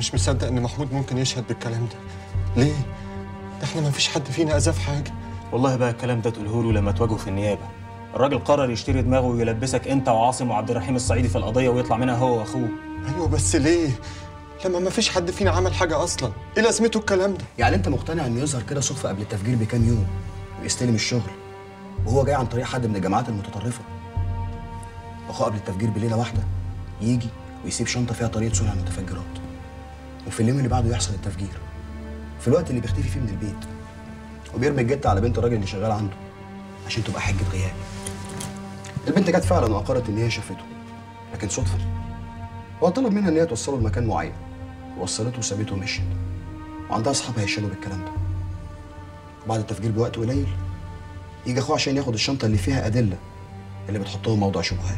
مش مصدق ان محمود ممكن يشهد بالكلام ده ليه ده احنا ما فيش حد فينا اذاه في حاجه والله بقى الكلام ده تقوله له لما تواجهه في النيابه الراجل قرر يشتري دماغه ويلبسك انت وعاصم وعبد الرحيم الصعيدي في القضيه ويطلع منها هو واخوه ايوه بس ليه لما ما فيش حد فينا عمل حاجه اصلا ايه لازمته الكلام ده يعني انت مقتنع انه يظهر كده صدفه قبل التفجير بكام يوم ويستلم الشغل وهو جاي عن طريق حد من الجماعات المتطرفه واخوه قبل التفجير بليله واحده يجي ويسيب شنطه فيها طريقه صنع المتفجرات وفي اليوم اللي بعده يحصل التفجير في الوقت اللي بيختفي فيه من البيت وبيرمي الجت على بنت الراجل اللي شغال عنده عشان تبقى حجه غياب البنت جت فعلا واقرت ان هي شافته لكن صدفه هو طلب منها ان هي توصله لمكان معين وصلته وسابته ومشيت وعندها اصحاب هيشالوا بالكلام ده بعد التفجير بوقت قليل يجي اخوه عشان ياخد الشنطه اللي فيها ادله اللي بتحطهم موضوع شبهات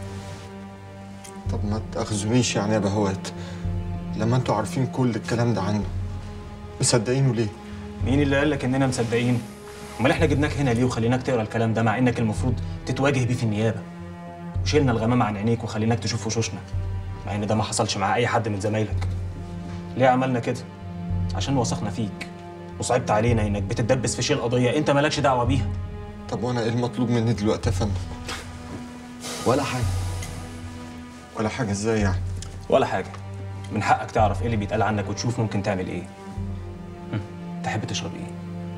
طب ما تاخذونيش يعني يا بهوات لما انتوا عارفين كل الكلام ده عنه مصدقينه ليه مين اللي قال لك اننا مصدقين امال احنا جبناك هنا ليه وخليناك تقرا الكلام ده مع انك المفروض تتواجه بيه في النيابه وشيلنا الغمامه عن عينيك وخليناك تشوف وشوشنا مع ان ده ما حصلش مع اي حد من زمايلك ليه عملنا كده عشان وثقنا فيك وصعبت علينا انك بتتدبس في شيل قضيه انت مالكش دعوه بيها طب وانا ايه المطلوب مني دلوقتي يا فندم ولا حاجه ولا حاجه ازاي يعني ولا حاجه من حقك تعرف ايه اللي بيتقال عنك وتشوف ممكن تعمل ايه هم، تحب تشرب ايه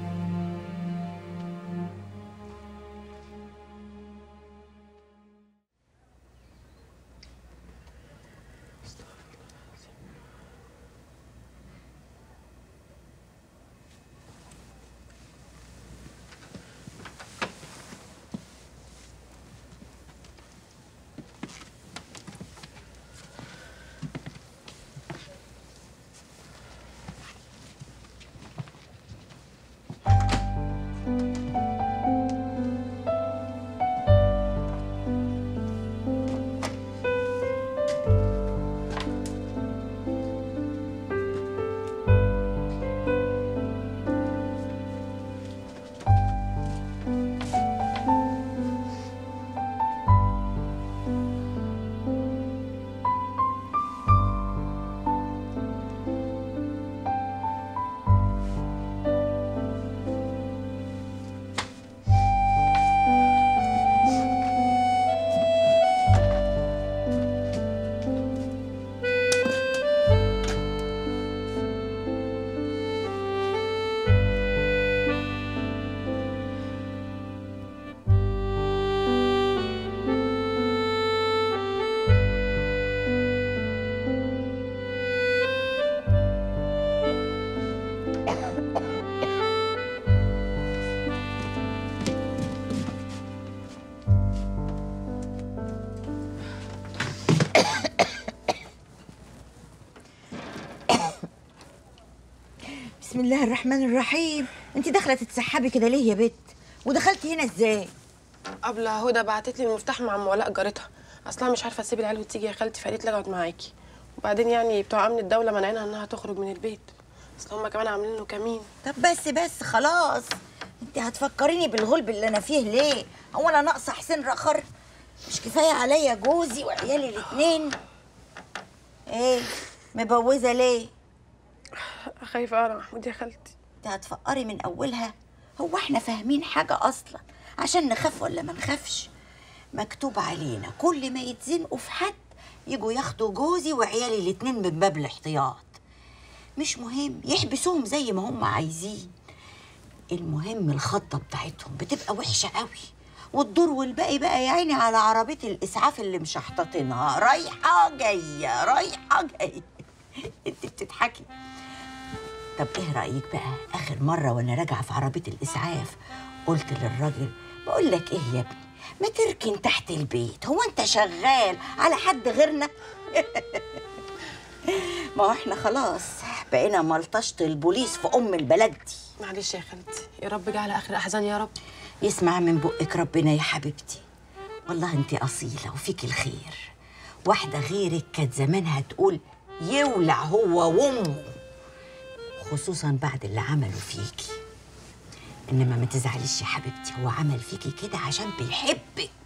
بسم الله الرحمن الرحيم انت داخله تتسحبي كده ليه يا بت ودخلتي هنا ازاي قبل هدى بعتت لي المفتاح مع ام ولاء جارتها اصلها مش عارفه تسيب العيال وتيجي يا خالتي فقالت لي اقعد معاكي وبعدين يعني بتوع امن الدوله مانعينها انها تخرج من البيت اصل هم كمان عاملين له كمين طب بس بس خلاص انت هتفكريني بالغلب اللي انا فيه ليه هو انا ناقصه حسين رخر مش كفايه عليا جوزي وعيالي الاتنين ايه مبوزه ليه خايفه اقرا محمود يا خالتي انت هتفكري من اولها هو احنا فاهمين حاجه اصلا عشان نخاف ولا ما نخافش مكتوب علينا كل ما يتزنقوا في حد يجوا ياخدوا جوزي وعيالي الاتنين من باب الاحتياط مش مهم يحبسوهم زي ما هم عايزين المهم الخطه بتاعتهم بتبقى وحشه قوي والدور والباقي بقى يا عيني على عربيه الاسعاف اللي مشحططينها رايحه جايه رايحه جايه انت بتضحكي طب ايه رايك بقى اخر مره وانا راجعه في عربيه الاسعاف قلت للراجل بقول لك ايه يا ابني ما تركن تحت البيت هو انت شغال على حد غيرنا ما هو احنا خلاص بقينا ملطشه البوليس في ام البلد دي معلش يا خالتي يا رب جعل اخر احزان يا رب يسمع من بقك ربنا يا حبيبتي والله انت اصيله وفيك الخير واحده غيرك كانت زمانها تقول يولع هو وامه خصوصا بعد اللي عمله فيكي انما ما تزعليش يا حبيبتي هو عمل فيكي كده عشان بيحبك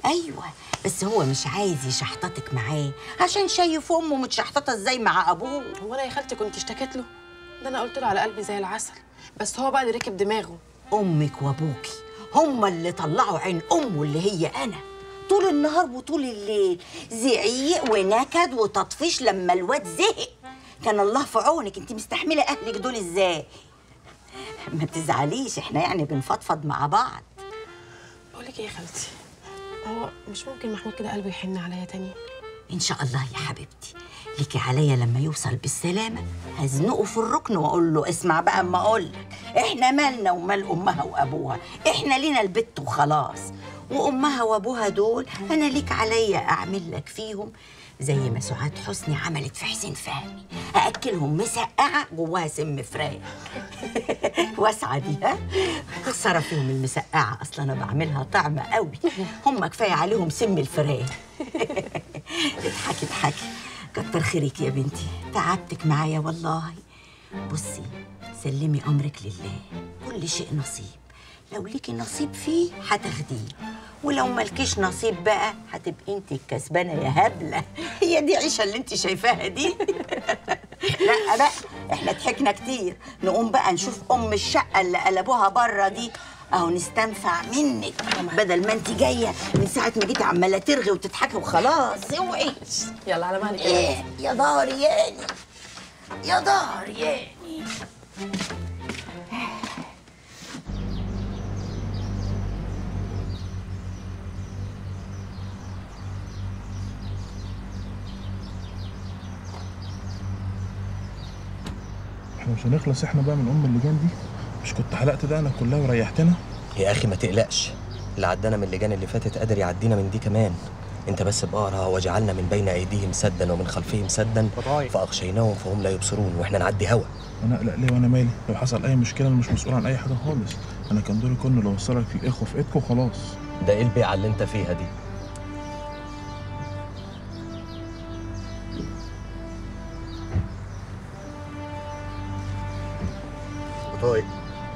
ايوه بس هو مش عايز يشحططك معاه عشان شايف امه متشحططه ازاي مع ابوه هو انا يا خالتي كنت اشتكيت له ده انا قلت له على قلبي زي العسل بس هو بقى اللي ركب دماغه امك وابوكي هما اللي طلعوا عين امه اللي هي انا طول النهار وطول الليل زعيق ونكد وتطفيش لما الواد زهق كان الله في عونك انت مستحمله اهلك دول ازاي ما تزعليش احنا يعني بنفضفض مع بعض بقول لك ايه يا خالتي هو مش ممكن محمود كده قلبه يحن عليا تاني ان شاء الله يا حبيبتي ليكي عليا لما يوصل بالسلامه هزنقه في الركن واقول له اسمع بقى اما اقول لك احنا مالنا ومال امها وابوها احنا لينا البت وخلاص وامها وابوها دول انا ليك عليا اعمل لك فيهم زي ما سعاد حسني عملت في حسين فهمي هاكلهم مسقعه جواها سم فراخ واسعه دي ها خساره فيهم المسقعه اصلا انا بعملها طعمه قوي هم كفايه عليهم سم الفراخ اضحكي اضحكي كتر خيرك يا بنتي تعبتك معايا والله بصي سلمي امرك لله كل شيء نصيب لو ليكي نصيب فيه هتاخديه ولو مالكيش نصيب بقى هتبقي انت الكسبانه يا هبله هي دي عيشه اللي انت شايفاها دي لا بقى احنا ضحكنا كتير نقوم بقى نشوف ام الشقه اللي قلبوها بره دي اهو نستنفع منك بدل ما انت جايه من ساعه ما جيتي عماله ترغي وتضحكي وخلاص اوعي يلا على مهلك يا ايه يا دار ياني يا دار ياني احنا مش هنخلص احنا بقى من ام اللجان دي مش كنت حلقت دقنك كلها وريحتنا يا اخي ما تقلقش اللي عدانا من اللجان اللي فاتت قادر يعدينا من دي كمان انت بس بقرا وجعلنا من بين ايديهم سدا ومن خلفهم سدا فاغشيناهم فهم لا يبصرون واحنا نعدي هوا وانا اقلق ليه وانا مالي لو حصل اي مشكله انا مش مسؤول عن اي حاجه خالص انا كان دوري كله اللي اوصلك الاخوه في ايدكم وخلاص ده ايه البيعه اللي انت فيها دي طيب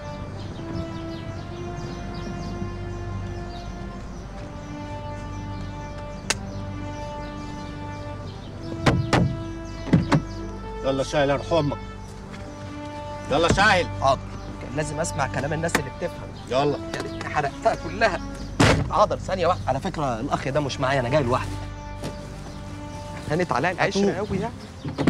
يلا شايل ارحم امك يلا شايل حاضر كان لازم اسمع كلام الناس اللي بتفهم يلا يا ريتني حرقتها كلها حاضر ثانيه واحده على فكره الاخ ده مش معايا انا جاي لوحدي هانت عليا العشره قوي يعني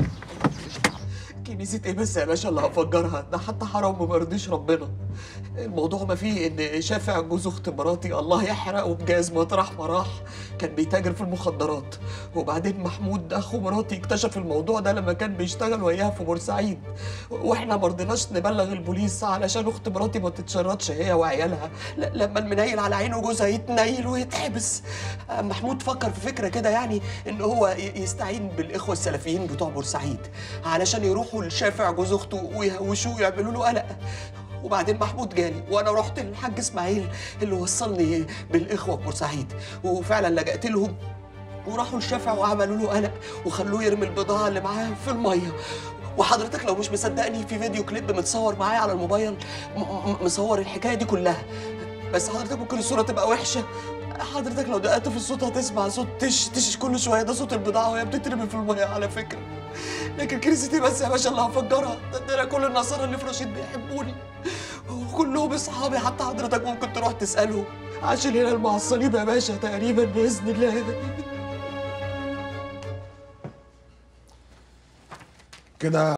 كنيسة ايه بس يا باشا اللي هفجرها ده حتى حرام وما يرضيش ربنا الموضوع ما فيه ان شافع جوز اخت مراتي الله يحرقه بجاز مطرح ما راح كان بيتاجر في المخدرات وبعدين محمود اخو مراتي اكتشف الموضوع ده لما كان بيشتغل وياها في بورسعيد واحنا ما رضيناش نبلغ البوليس علشان اخت مراتي ما تتشردش هي وعيالها ل- لما المنيل على عينه جوزها يتنيل ويتحبس محمود فكر في فكره كده يعني ان هو ي- يستعين بالاخوه السلفيين بتوع بورسعيد علشان يروحوا لشافع جوز اخته ويهوشوه ويعملوا له قلق وبعدين محمود جالي وانا رحت للحاج اسماعيل اللي وصلني بالاخوه في بورسعيد وفعلا لجأت لهم وراحوا لشافع وعملوا له قلق وخلوه يرمي البضاعه اللي معاه في الميه وحضرتك لو مش مصدقني في فيديو كليب متصور معايا على الموبايل م- م- مصور الحكايه دي كلها بس حضرتك ممكن الصوره تبقى وحشه حضرتك لو دققت في الصوت هتسمع صوت تش تش كل شويه ده صوت البضاعه وهي بتترمي في الميه على فكره لكن كنيستي بس يا باشا اللي هفجرها ده ده انا كل النصارى اللي في رشيد بيحبوني وكلهم اصحابي حتى حضرتك ممكن تروح تسالهم عشان هنا مع الصليب يا باشا تقريبا باذن الله كده